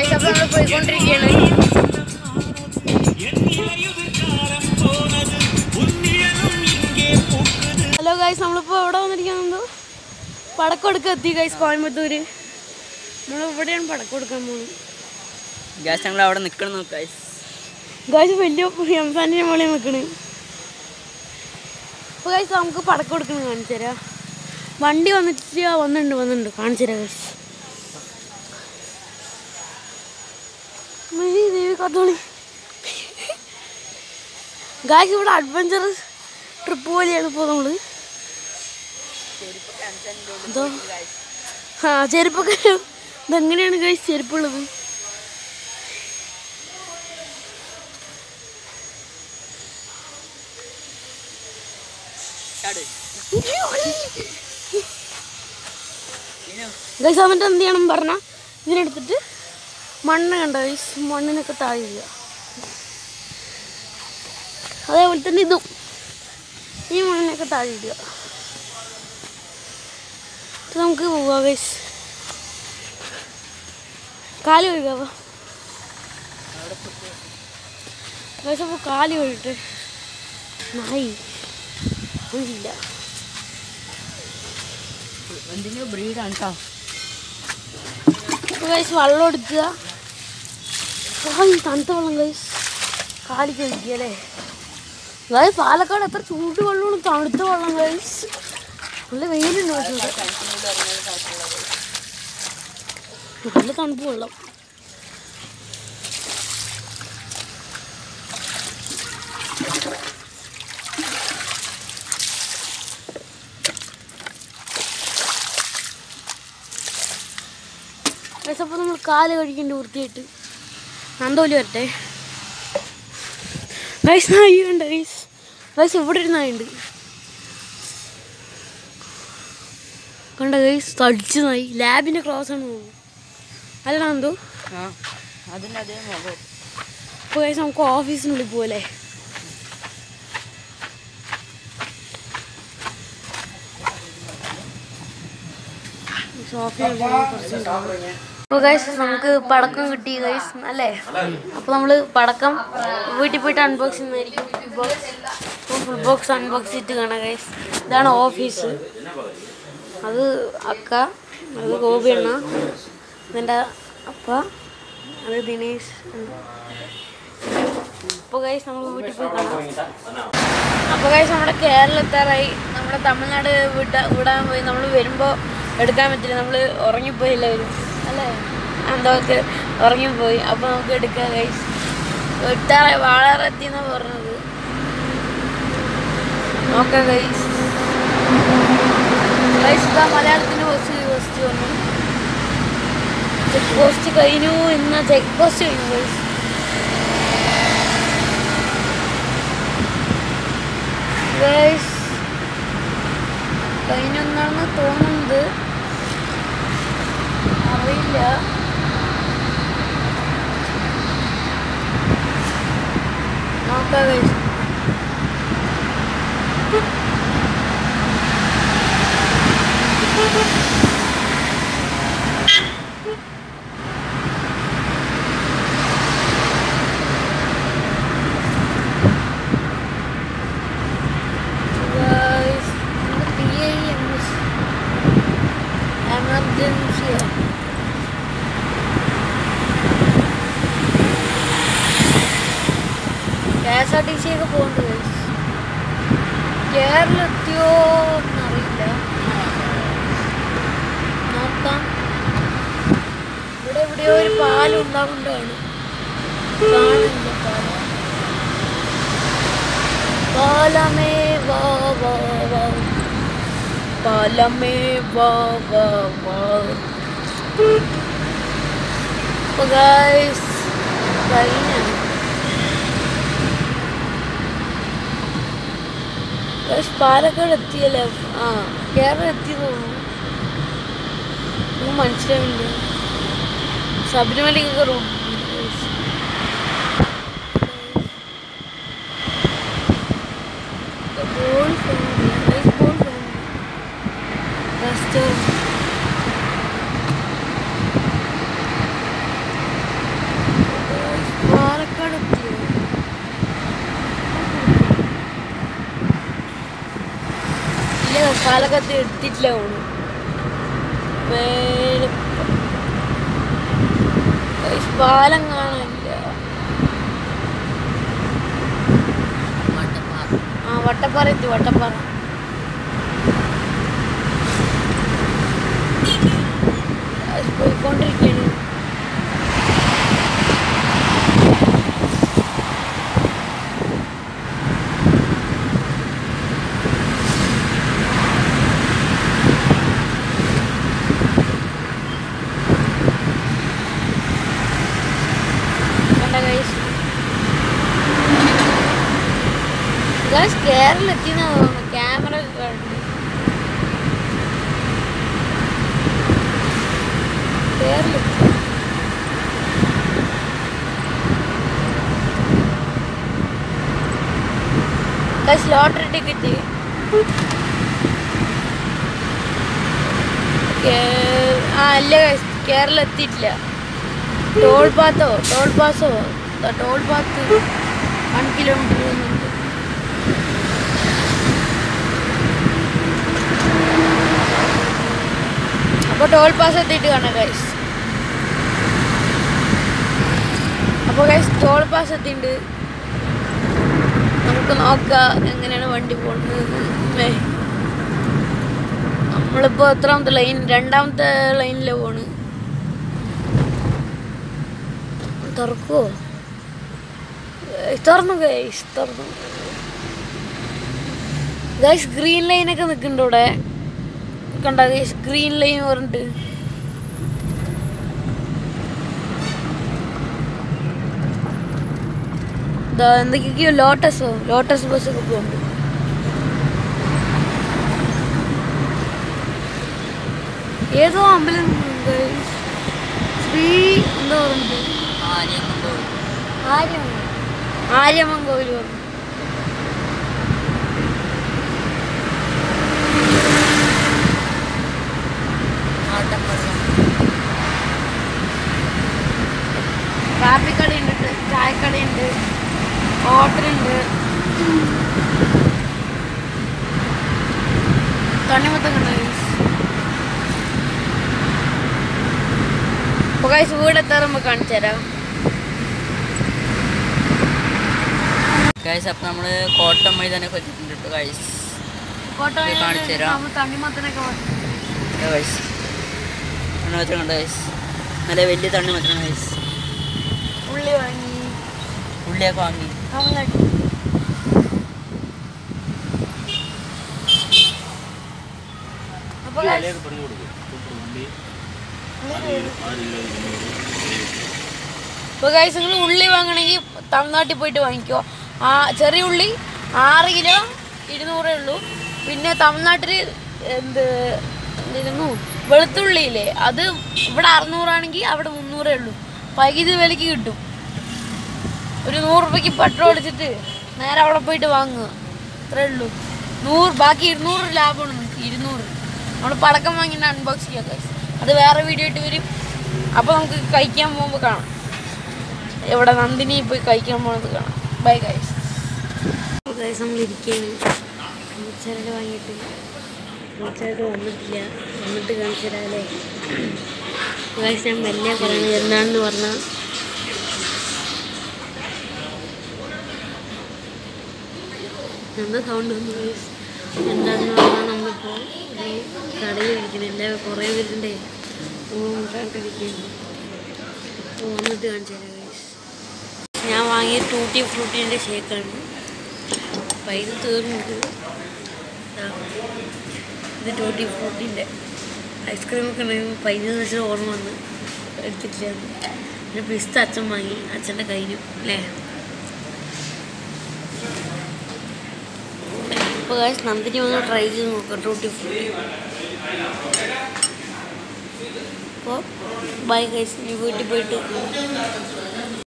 Guys അപ്പോൾ നമ്മൾ പോയിക്കൊണ്ടിരിക്കുകയാണ് ഹലോ ഗൈസ് നമ്മളിപ്പോൾ എവിടെ വന്നിരിക്കുന്നത് പടക്കം എടുക്കാൻ എത്തി ഗൈസ് കോയമ്പത്തൂര് നമ്മൾ ഇവിടെയാണ് പടക്കം എടുക്കാൻ പോകുന്നത് ഗ്യാസ് ഞങ്ങൾ അവിടെ നിൽക്കണം നോക്കാം ഗൈസ് വലിയ റംസാൻ്റെ മോളെ നിൽക്കണ് അപ്പോൾ ഗൈസ് നമുക്ക് പടക്കം എടുക്കണം കാണിച്ചു തരാം വണ്ടി വന്നിട്ട് വന്നിട്ടുണ്ട് വന്നിട്ടുണ്ട് കാണിച്ചു തരാം ഗൈസ് മതി ദേവി കാത്തോളി ഗായ്സ് ഇവിടെ അഡ്വഞ്ചർ ട്രിപ്പ് പോലെയാണ് ഇപ്പോൾ നമ്മൾ എന്തോ ആ ചെരുപ്പൊക്കെ ഇതെങ്ങനെയാണ് ഗൈസ് ചെരുപ്പുള്ളത് ഗൈസ് എന്നിട്ട് എന്ത് ചെയ്യണം പറഞ്ഞാൽ ഇതിനെടുത്തിട്ട് മണ്ണ് കണ്ട ഗൈസ് മണ്ണിനൊക്കെ താഴില്ല അതേപോലെ തന്നെ ഇതും ഈ മണ്ണിനൊക്കെ താഴിടുക ഇത് നമുക്ക് പോവാം ഗൈസ് കാല് കഴുകാവോ ഗൈസ് അപ്പോൾ കാല് കഴുകട്ടെ നായി ഇല്ല എന്തിൻ്റെ ബ്രീഡാണ് കേട്ടോ ഗൈസ് വെള്ളം എടുക്കുക ആ, ഈ തണുത്ത വെള്ളം ഗൈസ് കാലി കഴിക്കുക അല്ലേ ഗൈസ് പാലക്കാട് എത്ര ചൂട് വെള്ളമാണ് തണുത്ത വെള്ളം ഗൈസ് നല്ല വെയിലുണ്ട് പക്ഷേ ഇവിടെ. നല്ല തണുപ്പ് വെള്ളം ഗൈസ് അപ്പോൾ നമ്മൾ കാല് കഴിക്കേണ്ട വൃത്തിയായിട്ട് നന്തോലി വരട്ടെ ഗൈസ് നായി ഉണ്ട് ഗൈസ് ഗൈസ് ഇവിടെ ഒരു നായുണ്ട് കണ്ട ഗൈസ് തടിച്ച് നായി ലാബിൻ്റെ ക്രോസ് ആണ് തോന്നുന്നു അല്ല നന്ദു ആ അതിൻ്റെ അതേ മുഖം അപ്പോൾ ഗൈസ് നമുക്ക് ഓഫീസിനുള്ളിൽ പോലെ അപ്പോൾ ഗൈസ് നമുക്ക് പടക്കം കിട്ടി ഗൈസ് അല്ലേ അപ്പോൾ നമ്മൾ പടക്കം വീട്ടിൽ പോയിട്ട് അൺബോക്സ് ചെയ്യുന്നതായിരിക്കും full box full box unbox ചെയ്തിട്ട് കാണാം ഗൈസ് ഇതാണ് ഓഫീസ് അത് അക്ക അത് ഗോപി അണ്ണ ഇതെൻ്റെ അപ്പ അത് ദിനേശ് അപ്പോൾ ഗൈസ് നമ്മൾ വീട്ടിൽ പോയി കാണാം അപ്പോൾ ഗൈസ് നമ്മുടെ കേരളത്താറായി നമ്മുടെ തമിഴ്നാട് വിട്ട വിടാൻ പോയി നമ്മൾ വരുമ്പോൾ എടുക്കാൻ പറ്റില്ല നമ്മൾ ഉറങ്ങിപ്പോയി എല്ലാവരും അല്ലേ എന്തൊക്കെ ഉറങ്ങിപ്പോയി അപ്പോൾ നമുക്ക് എടുക്കാം ഗൈസ് വിട്ടാറായി വാളാറെത്തി എന്നാണ് പറഞ്ഞത് നോക്കാം ഗൈസ് ഗൈസ് ഇതാ മലയാളത്തിൻ്റെ ബസ് ഫസ്റ്റ് വന്നു ചെക്ക് പോസ്റ്റ് കഴിഞ്ഞു ഇന്ന് ചെക്ക് പോസ്റ്റ് കഴിഞ്ഞു ഗൈസ് ഗൈസ് കഴിഞ്ഞൊന്നാണെന്ന് തോന്നുന്നത് അറിയില്ല നോക്കാം guys Guys, the PAMS emergency. K S R T C ഒക്കെ പോകുന്നുണ്ട് ഗൈസ് കേരളത്തിയോ എന്നറിയില്ല നോക്കാം ഇവിടെ എവിടെയോ ഒരു പാലം ഉണ്ടാവുന്നതാണ് കാണില്ല പാലം പാലമേ വാ വാ വാ പാലമേ വാ വാ വാ അപ്പോൾ ഗൈസ് കഴിഞ്ഞ ഗൈസ് പാലക്കാട് എത്തിയല്ലേ ആ കേരളം എത്തി തോന്നുന്നു ഒന്നും മനസ്സിലാവില്ല ശബരിമലയ്ക്കൊക്കെ route The whole family, nice whole family. Restaurant. പാലക്കത്ത് എടുത്തിട്ടില്ല ഓണ് മേലെ Guys, പാലം കാണാനില്ല ആ വട്ടപ്പാറ എത്തി വട്ടപ്പാറ Guys, പോയിക്കൊണ്ടിരിക്കുകയാണ് കണ്ട ഗൈസ് ഗൈസ് കേരളത്തിൽ തോന്നുന്നു ക്യാമറ കണ്ടു കേരളത്തിൽ ഗൈസ് ലോട്ടറി ടിക്കറ്റ് ആ അല്ല ഗൈസ് കേരളം എത്തിയിട്ടില്ല ടോൾ പാത്തോ ടോൾ പാസോ ടോൾ പാത്ത് വൺ കിലോമീറ്റർ ഉണ്ട് അപ്പോൾ ടോൾ പാസ് എത്തിയിട്ട് കാണാം ഗൈസ് അപ്പോൾ ഗൈസ് ടോൾ പാസ് എത്തിയിട്ടുണ്ട് നമുക്ക് നോക്കാം എങ്ങനെയാണ് വണ്ടി പോകുന്നത് ഏ. നമ്മളിപ്പോൾ എത്രാമത്തെ ലൈൻ രണ്ടാമത്തെ ലൈനിലാണ് പോണ് തുറക്കുവോ ഏയ് തുറന്നു ഗൈസ് തുറന്നു ഗൈസ് ഗ്രീൻ ലൈനൊക്കെ നിൽക്കുന്നുണ്ട് ഇവിടെ കണ്ട ഗൈസ് ഗ്രീൻ ലൈൻ പറഞ്ഞിട്ട് ദാ എന്തൊക്കെയൊക്കെയോ ലോട്ടസോ ലോട്ടസ് ബസ്സൊക്കെ പോകുന്നുണ്ട് ഏതോ അമ്പലം guys. ശ്രീ എന്താ പറഞ്ഞത് ആര്യം ആര്യമൻ കോവിൽ പറഞ്ഞു കാപ്പിക്കടയുണ്ട് ചായക്കടയുണ്ട് ഹോട്ടലുണ്ട് തണ്ണിമത്തം കണ്ടോ അപ്പോൾ കഴിച്ച് വീടെത്താറുമ്പോൾ കാണിച്ചു തരാം ഗൈസ് അപ്പം നമ്മൾ കോട്ടം മൈതാനൊക്കെ വെച്ചിട്ടുണ്ട് കേട്ടോ ഗൈസ് ഫോട്ടോ ഇത് കാണിച്ചു തരാം. നമ്മൾ തണ്ണിമത്തനൊക്കെ പറഞ്ഞു ഗൈസ് തണ്ണിമത്തം കണ്ടോ ഗൈസ് നല്ല വലിയ തണ്ണിമത്തം ഗൈസ് ഉള്ളി വാങ്ങി ഉള്ളിയൊക്കെ വാങ്ങി തമിഴ്നാട്ടിൽ അപ്പോൾ guys, ഇപ്പോൾ ഗൈസ് നിങ്ങൾ ഉള്ളി വാങ്ങണമെങ്കിൽ തമിഴ്നാട്ടിൽ പോയിട്ട് വാങ്ങിക്കോ ആ ചെറിയ ഉള്ളി ആറ് കിലോ ഇരുന്നൂറേ ഉള്ളൂ പിന്നെ തമിഴ്നാട്ടിൽ എന്ത് എന്തിരുന്നു വെളുത്തുള്ളിയില്ലേ അത് ഇവിടെ അറുന്നൂറാണെങ്കിൽ അവിടെ മുന്നൂറേ ഉള്ളൂ പകുതി വിലയ്ക്ക് കിട്ടും ഒരു നൂറ് രൂപയ്ക്ക് പെട്രോൾ അടിച്ചിട്ട് നേരെ അവിടെ പോയിട്ട് വാങ്ങുക അത്രേ ഉള്ളൂ നൂറ് ബാക്കി ഇരുന്നൂറ് ലാഭമാണ് നമുക്ക് ഇരുന്നൂറ് നമ്മൾ പടക്കം വാങ്ങിയിട്ട് അൺബോക്സ് ചെയ്യാം guys. അത് വേറെ വീഡിയോ ഇട്ട് വരും അപ്പോൾ നമുക്ക് കഴിക്കാൻ പോകുമ്പോൾ കാണാം ഇവിടെ നന്ദിനി പോയി കഴിക്കാൻ പോകുന്നത് കാണാം ബൈ ഗൈസ് ഗൈസ് നമ്മൾ ഇരിക്കുകയാണ് ഫ്രൂട്ട്സാലഡ് വാങ്ങിയിട്ട് ഫ്രൂട്ട്സാലഡ് വന്നിട്ടില്ല വന്നിട്ട് കാണിച്ചു തരാമല്ലേ ഗൈസ് ഞാൻ മെല്ലെ പറയുന്നത് എന്താണെന്ന് പറഞ്ഞാൽ എന്താ സൗണ്ട് വന്നു ഗൈസ് എന്താണെന്ന് പറഞ്ഞാൽ നമ്മളിപ്പോൾ ഒരു കടയിൽ ഇരിക്കുന്നത് എല്ലാ കുറേ പേരുണ്ടേ ഇരിക്കുന്നു അപ്പോൾ വന്നിട്ട് കാണിച്ചു തരാം ഗൈസ് ഞാൻ വാങ്ങിയ ടൂട്ടി ഫ്രൂട്ടിൻ്റെ ഷേക്കാണ് അപ്പം ഇത് തീർന്നിട്ട് ദാ, ഇത് ടൂട്ടി ഫ്രൂട്ടിൻ്റെ ഐസ്ക്രീമൊക്കെ ഉണ്ടെങ്കിൽ പതിനഞ്ച് വർഷം ഓർമ്മ വന്ന് എടുത്തിട്ടില്ല പിന്നെ പിസ്ത അച്ഛൻ വാങ്ങി അച്ഛൻ്റെ കഴിഞ്ഞു അല്ലേ ഇപ്പോൾ കാശ് നന്ദിനി വന്ന് ട്രൈ ചെയ്ത് നോക്കാം ടൂട്ടി ഫ്രൂട്ടി അപ്പോൾ ബൈ ഗൈസ് ഇനി വീട്ടിൽ പോയിട്ട്